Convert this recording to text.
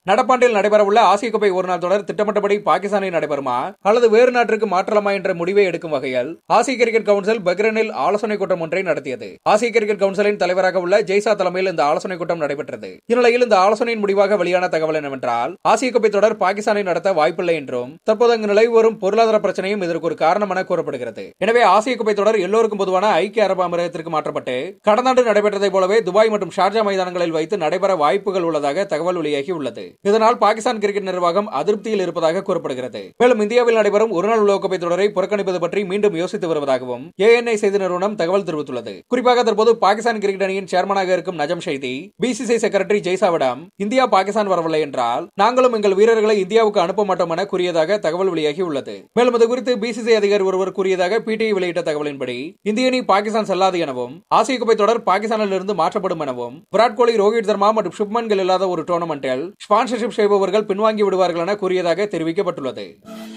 நடப்பாண்டில் நடைபெறவுள்ள ஆசிய கோப்பை ஒருநாள் தொடர் திட்டமிட்டபடி பாகிஸ்தானில் நடைபெறுமா அல்லது வேறு நாட்டிற்கு மாற்றலாமா என்ற முடிவை எடுக்கும் வகையில் ஆசிய கிரிக்கெட் கவுன்சில் பக்ரைனில் ஆலோசனை கூட்டம் ஒன்றை நடத்தியது ஆசிய கிரிக்கெட் கவுன்சிலின் தலைவராக உள்ள ஜெய்சா தலைமையில் இந்த ஆலோசனை கூட்டம் நடைபெற்றது இந்நிலையில் இந்த ஆலோசனையின் முடிவாக வெளியான தகவல் என்னவென்றால் ஆசிய கோப்பை தொடர் பாகிஸ்தானை நடத்த வாய்ப்பில்லை என்றும் தற்போது அங்கு நிலவி வரும் பொருளாதார பிரச்சனையும் இதற்கு ஒரு காரணம் என கூறப்படுகிறது எனவே ஆசிய கோப்பை தொடர் எல்லோருக்கும் பொதுவான ஐக்கிய அரபு அமீரகத்திற்கு மாற்றப்பட்டு கடந்த ஆண்டு நடைபெற்றதை போலவே துபாய் மற்றும் ஷார்ஜா மைதானங்களில் வைத்து நடைபெற வாய்ப்புகள் உள்ளதாக தகவல் வெளியாகி உள்ளது இதனால் பாகிஸ்தான் கிரிக்கெட் நிர்வாகம் அதிருப்தியில் இருப்பதாக கூறப்படுகிறது மேலும் இந்தியாவில் நடைபெறும் ஒருநாள் உலகக்கோப்பை தொடரை புறக்கணிப்பது பற்றி மீண்டும் யோசித்து வருவதாகவும் ஏஎன்ஐ செய்தி நிறுவனம் தகவல் தெரிவித்துள்ளது குறிப்பாக தற்போது பாகிஸ்தான் கிரிக்கெட் அணியின் சேர்மனாக இருக்கும் நஜம் ஷைதி பிசிசிஐ செக்ரட்டரி ஜெய்சாவிடம் இந்தியா பாகிஸ்தான் வரவில்லை என்றால் நாங்களும் எங்கள் வீரர்களை இந்தியாவுக்கு அனுப்ப மாட்டோம் என கூறியதாக தகவல் வெளியாகி உள்ளது மேலும் இது குறித்து பிசிசிஐ அதிகாரி ஒருவர் கூறியதாக பிடிஐ வெளியிட்ட தகவலின்படி இந்திய அணி பாகிஸ்தான் செல்லாது எனவும் ஆசிய கோப்பை தொடர் பாகிஸ்தானில் இருந்து மாற்றப்படும் எனவும் விராட் கோலி ரோஹித் சர்மா மற்றும் சுப்மன்கள் இல்லாத ஒரு டோர்னமெண்டில் ஸ்பான்சர்ஷிப் செய்பவர்கள் பின்வாங்கி விடுவார்கள் என கூறியதாக தெரிவிக்கப்பட்டுள்ளது